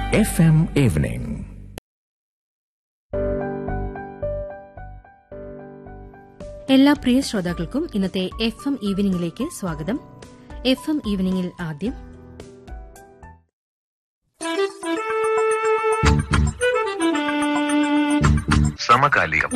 FM Evening. എല്ലാ പ്രിയ ശ്രോതാക്കൾക്കും ഇന്നത്തെ എഫ് എം ഈവനിംഗിലേക്ക് സ്വാഗതം എഫ് എം ഈവനിംഗിൽ ആദ്യം സമകാലികം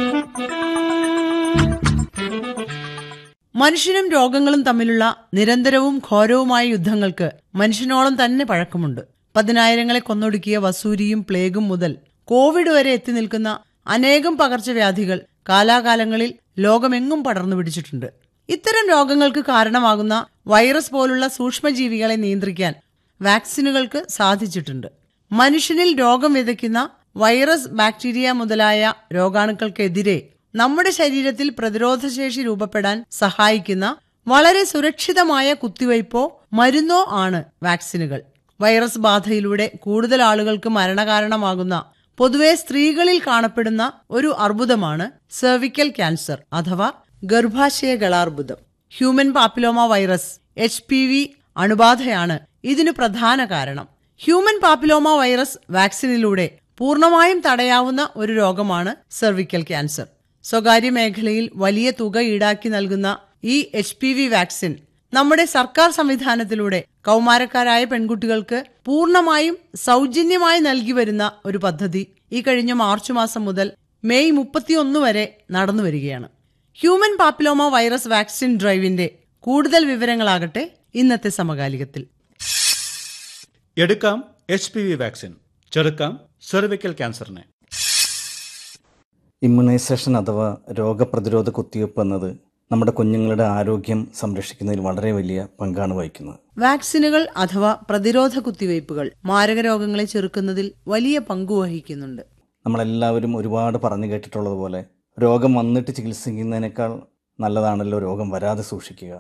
മനുഷ്യനും രോഗങ്ങളും തമ്മിലുള്ള നിരന്തരവും ഘോരവുമായ യുദ്ധങ്ങൾക്ക് മനുഷ്യനോളം തന്നെ പഴക്കമുണ്ട് പതിനായിരങ്ങളെ കൊന്നൊടുക്കിയ വസൂരിയും പ്ലേഗും മുതൽ കോവിഡ് വരെ എത്തി നിൽക്കുന്ന അനേകം പകർച്ചവ്യാധികൾ കാലാകാലങ്ങളിൽ ലോകമെങ്ങും പടർന്നു പിടിച്ചിട്ടുണ്ട് ഇത്തരം രോഗങ്ങൾക്ക് കാരണമാകുന്ന വൈറസ് പോലുള്ള സൂക്ഷ്മജീവികളെ നിയന്ത്രിക്കാൻ വാക്സിനുകൾക്ക് സാധിച്ചിട്ടുണ്ട് മനുഷ്യനിൽ രോഗം വിതയ്ക്കുന്ന വൈറസ് ബാക്ടീരിയ മുതലായ രോഗാണുക്കൾക്കെതിരെ നമ്മുടെ ശരീരത്തിൽ പ്രതിരോധശേഷി രൂപപ്പെടാൻ സഹായിക്കുന്ന വളരെ സുരക്ഷിതമായ കുത്തിവയ്പോ മരുന്നോ ആണ് വാക്സിനുകൾ വൈറസ് ബാധയിലൂടെ കൂടുതൽ ആളുകൾക്ക് മരണകാരണമാകുന്ന പൊതുവെ സ്ത്രീകളിൽ കാണപ്പെടുന്ന ഒരു അർബുദമാണ് സെർവിക്കൽ ക്യാൻസർ അഥവാ ഗർഭാശയ ഗളാർബുദം human papilloma virus H P V അണുബാധയാണ് ഇതിനു പ്രധാന കാരണം ഹ്യൂമൻ പാപ്പിലോമ വൈറസ് വാക്സിനിലൂടെ പൂർണ്ണമായും തടയാവുന്ന ഒരു രോഗമാണ് സെർവിക്കൽ ക്യാൻസർ സ്വകാര്യ മേഖലയിൽ വലിയ തുക ഈടാക്കി നൽകുന്ന ഈ എച്ച് പി വി വാക്സിൻ നമ്മുടെ സർക്കാർ സംവിധാനത്തിലൂടെ കൗമാരക്കാരായ പെൺകുട്ടികൾക്ക് പൂർണ്ണമായും സൗജന്യമായി നൽകി വരുന്ന ഒരു പദ്ധതി ഈ കഴിഞ്ഞ മാർച്ച് മാസം മുതൽ മെയ് മുപ്പത്തിയൊന്ന് വരെ നടന്നു വരികയാണ് ഹ്യൂമൻ പാപ്പിലോമ വൈറസ് വാക്സിൻ ഡ്രൈവിന്റെ കൂടുതൽ വിവരങ്ങളാകട്ടെ ഇന്നത്തെ സമകാലികത്തിൽ എടുക്കാം എച്ച് പി വി വാക്സിൻ ചെറുക്കാം സെർവിക്കൽ ക്യാൻസറിനെ ഇമ്മ്യൂണൈസേഷൻ അഥവാ രോഗപ്രതിരോധ കുത്തിവയ്പ്പ് എന്നത് നമ്മുടെ കുഞ്ഞുങ്ങളുടെ ആരോഗ്യം സംരക്ഷിക്കുന്നതിൽ വളരെ വലിയ പങ്കാണ് വഹിക്കുന്നത് വാക്സിനുകൾ അഥവാ പ്രതിരോധ കുത്തിവയ്പ്പുകൾ മാരക രോഗങ്ങളെ ചെറുക്കുന്നതിൽ വലിയ പങ്കു വഹിക്കുന്നുണ്ട് നമ്മളെല്ലാവരും ഒരുപാട് പറഞ്ഞു കേട്ടിട്ടുള്ളതുപോലെ രോഗം വന്നിട്ട് ചികിത്സിക്കുന്നതിനേക്കാൾ നല്ലതാണല്ലോ രോഗം വരാതെ സൂക്ഷിക്കുക